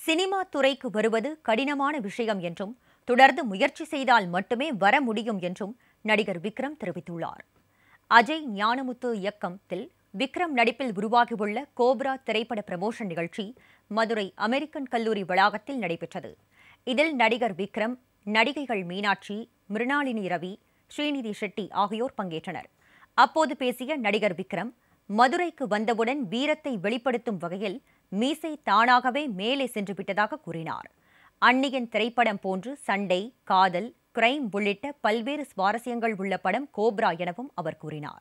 cinema துறைக்கு வருவது கடினமான விஷயம் என்றும் தொடர்ந்து முயற்சி செய்தால் மட்டுமே வர முடியும் என்றும் நடிகர் விக்ரம் தெரிவித்துள்ளார் அஜய் ஞானமுத்து இயக்கத்தில் விக்ரம் நடிப்பில் உருவாகியுள்ள கோப்ரா திரைப்பட பிரமோஷன் நிகழ்ச்சி மதுரை அமெரிக்கன் கல்லூரி வளாகத்தில் நடைபெற்றது இதில் நடிகர் விக்ரம் நடிகைகள் மீனாட்சி மிருணாளினி ரவி ஸ்ரீநிதி ஷெட்டி ஆகியோர் பங்கேற்றனர் அப்போது பேசிய நடிகர் விக்ரம் மதுரைக்கு வந்தவுடன் வீரத்தை வெளிப்படுத்தும் வகையில் மீசை தானாகவே மேலே சென்று விட்டதாக கூறினார் அன்னியன் திரைப்படம் போன்று சண்டை காதல் கிரைம் உள்ளிட்ட பல்வேறு சுவாரஸ்யங்கள் உள்ள படம் கோப்ரா எனவும் அவர் கூறினார்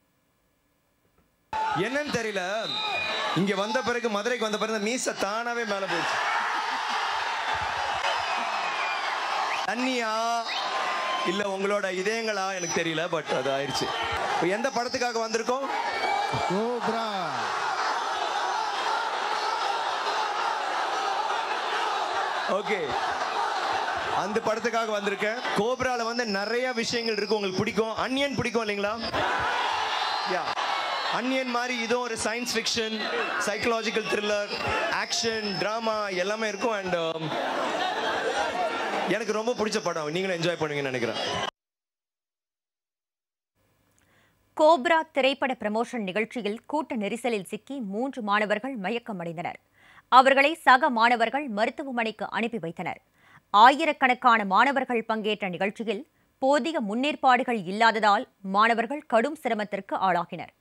என்னன்னு தெரியல இங்க வந்த பிறகு மதுரைக்கு வந்த பிறகு இந்த மீச தானாவே மேல போயிடுச்சு தண்ணியா இல்ல உங்களோட இதயங்களா எனக்கு தெரியல பட் அது ஆயிடுச்சு இப்போ எந்த படத்துக்காக வந்திருக்கோம் கோப்ரா ஓகே அந்த படத்துக்காக வந்திருக்கேன் கோப்ரால வந்து நிறைய விஷயங்கள் இருக்கு உங்களுக்கு பிடிக்கும் அன்னியன் பிடிக்கும் இல்லைங்களா யா அன்னியன் மாதிரி இதுவும் ஒரு science fiction psychological thriller action drama எல்லாமே இருக்கும் அண்ட் எனக்கு ரொம்ப பிடிச்ச படம் நீங்களும் என்ஜாய் பண்ணுவீங்கன்னு நினைக்கிறேன் கோப்ரா திரைப்பட பிரமோஷன் நிகழ்ச்சியில் கூட்ட நெரிசலில் சிக்கி மூன்று மாணவர்கள் மயக்கமடைந்தனர் அவர்களை சக மாணவர்கள் மருத்துவமனைக்கு அனுப்பி வைத்தனர் ஆயிரக்கணக்கான மாணவர்கள் பங்கேற்ற நிகழ்ச்சியில் போதிய முன்னேற்பாடுகள் இல்லாததால் மாணவர்கள் கடும் சிரமத்திற்கு ஆளாகினர்